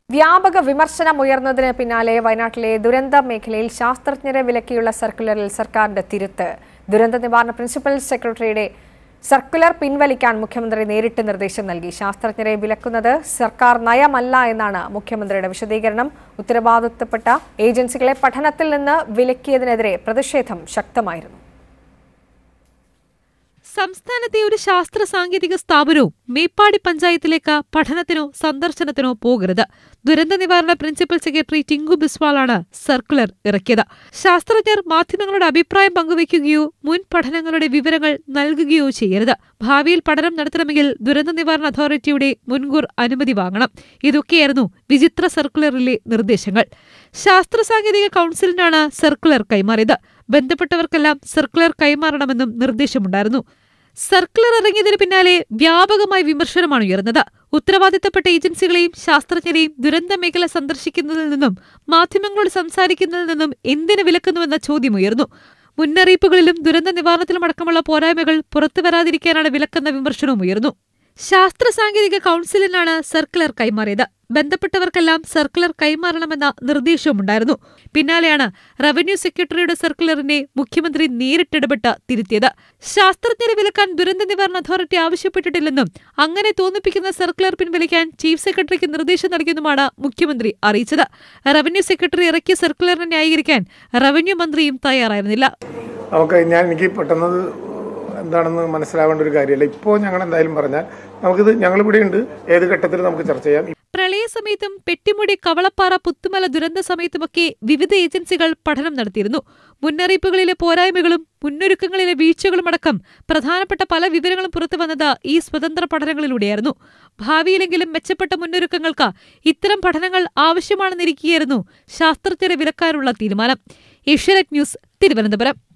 വ്യാപക വിമർശനം ഉയർന്നതിന് പിന്നാലെ വയനാട്ടിലെ ദുരന്ത മേഖലയിൽ ശാസ്ത്രജ്ഞരെ വിലക്കിയുള്ള സർക്കുലറിൽ സർക്കാരിന്റെ തിരുത്ത് ദുരന്ത നിവാരണ പ്രിൻസിപ്പൽ സെക്രട്ടറിയുടെ സർക്കുലർ പിൻവലിക്കാൻ മുഖ്യമന്ത്രി നേരിട്ട് നിർദ്ദേശം നൽകി ശാസ്ത്രജ്ഞരെ വിലക്കുന്നത് സർക്കാർ നയമല്ല എന്നാണ് മുഖ്യമന്ത്രിയുടെ വിശദീകരണം ഉത്തരവാദിത്തപ്പെട്ട ഏജൻസികളെ പഠനത്തിൽ നിന്ന് വിലക്കിയതിനെതിരെ പ്രതിഷേധം ശക്തമായിരുന്നു സംസ്ഥാനത്തെ ഒരു ശാസ്ത്ര സാങ്കേതിക സ്ഥാപനവും മേപ്പാടി പഞ്ചായത്തിലേക്ക് പഠനത്തിനോ സന്ദർശനത്തിനോ പോകരുത് ദുരന്ത നിവാരണ പ്രിൻസിപ്പൽ സെക്രട്ടറി ടിങ്കു ബിസ്വാളാണ് സർക്കുലർ ഇറക്കിയത് ശാസ്ത്രജ്ഞർ മാധ്യമങ്ങളുടെ അഭിപ്രായം പങ്കുവയ്ക്കുകയോ മുൻ പഠനങ്ങളുടെ വിവരങ്ങൾ നൽകുകയോ ചെയ്യരുത് ഭാവിയിൽ പഠനം നടത്തണമെങ്കിൽ ദുരന്ത നിവാരണ അതോറിറ്റിയുടെ മുൻകൂർ അനുമതി വാങ്ങണം ഇതൊക്കെയായിരുന്നു വിചിത്ര സർക്കുലറിലെ നിർദ്ദേശങ്ങൾ ശാസ്ത്ര സാങ്കേതിക കൌൺസിലിനാണ് സർക്കുലർ കൈമാറിയത് ബന്ധപ്പെട്ടവർക്കെല്ലാം സർക്കുലർ കൈമാറണമെന്നും നിർദ്ദേശമുണ്ടായിരുന്നു സർക്കുലർ ഇറങ്ങിയതിന് പിന്നാലെ വ്യാപകമായ വിമർശനമാണ് ഉയർന്നത് ഉത്തരവാദിത്തപ്പെട്ട ഏജൻസികളെയും ശാസ്ത്രജ്ഞരെയും ദുരന്ത മേഖല സന്ദർശിക്കുന്നതിൽ നിന്നും മാധ്യമങ്ങളോട് സംസാരിക്കുന്നതിൽ നിന്നും എന്തിനു വിലക്കുന്നുവെന്ന ചോദ്യമുയർന്നു മുന്നറിയിപ്പുകളിലും ദുരന്ത നിവാരണത്തിലും അടക്കമുള്ള പോരായ്മകൾ പുറത്തുവരാതിരിക്കാനാണ് വിലക്കെന്ന വിമർശനവും ഉയർന്നു ശാസ്ത്ര സാങ്കേതിക കൌൺസിലിനാണ് സർക്കുലർ കൈമാറിയത് ബന്ധപ്പെട്ടവർക്കെല്ലാം സർക്കുലർ കൈമാറണമെന്ന നിർദ്ദേശവുമുണ്ടായിരുന്നു പിന്നാലെയാണ് റവന്യൂ സെക്രട്ടറിയുടെ സർക്കുലറിനെ മുഖ്യമന്ത്രി നേരിട്ടിടപെട്ട് തിരുത്തിയത് ശാസ്ത്രജ്ഞരെ വിലക്കാൻ ദുരന്ത നിവാരണ അതോറിറ്റി ആവശ്യപ്പെട്ടിട്ടില്ലെന്നും അങ്ങനെ തോന്നിപ്പിക്കുന്ന സർക്കുലർ പിൻവലിക്കാൻ ചീഫ് സെക്രട്ടറിക്ക് നിർദ്ദേശം നൽകിയെന്നുമാണ് മുഖ്യമന്ത്രി അറിയിച്ചത് റവന്യൂ സെക്രട്ടറി ഇറക്കിയ സർക്കുലറിനെ ന്യായീകരിക്കാൻ റവന്യൂ മന്ത്രിയും തയ്യാറായിരുന്നില്ല നമുക്ക് ഞാൻ എനിക്ക് പെട്ടെന്ന് എന്താണെന്ന് മനസ്സിലാവേണ്ട ഒരു കാര്യമല്ല ഇപ്പോൾ ഞങ്ങൾ എന്തായാലും പറഞ്ഞാൽ നമുക്കിത് ഞങ്ങളിവിടെയുണ്ട് ഏത് ഘട്ടത്തിൽ നമുക്ക് ചർച്ച ചെയ്യാം പ്രളയ സമയത്തും പെട്ടിമുടി കവളപ്പാറ പുത്തുമല ദുരന്ത സമയത്തുമൊക്കെ വിവിധ ഏജൻസികൾ പഠനം നടത്തിയിരുന്നു മുന്നറിയിപ്പുകളിലെ പോരായ്മകളും മുന്നൊരുക്കങ്ങളിലെ വീഴ്ചകളും അടക്കം പ്രധാനപ്പെട്ട പല വിവരങ്ങളും പുറത്തുവന്നത് ഈ സ്വതന്ത്ര പഠനങ്ങളിലൂടെയായിരുന്നു ഭാവിയിലെങ്കിലും മെച്ചപ്പെട്ട മുന്നൊരുക്കങ്ങൾക്ക് ഇത്തരം പഠനങ്ങൾ ആവശ്യമാണെന്നിരിക്കുകയായിരുന്നു ശാസ്ത്രജ്ഞരെ വിലക്കാനുള്ള തീരുമാനം ഏഷ്യാനെറ്റ് ന്യൂസ് തിരുവനന്തപുരം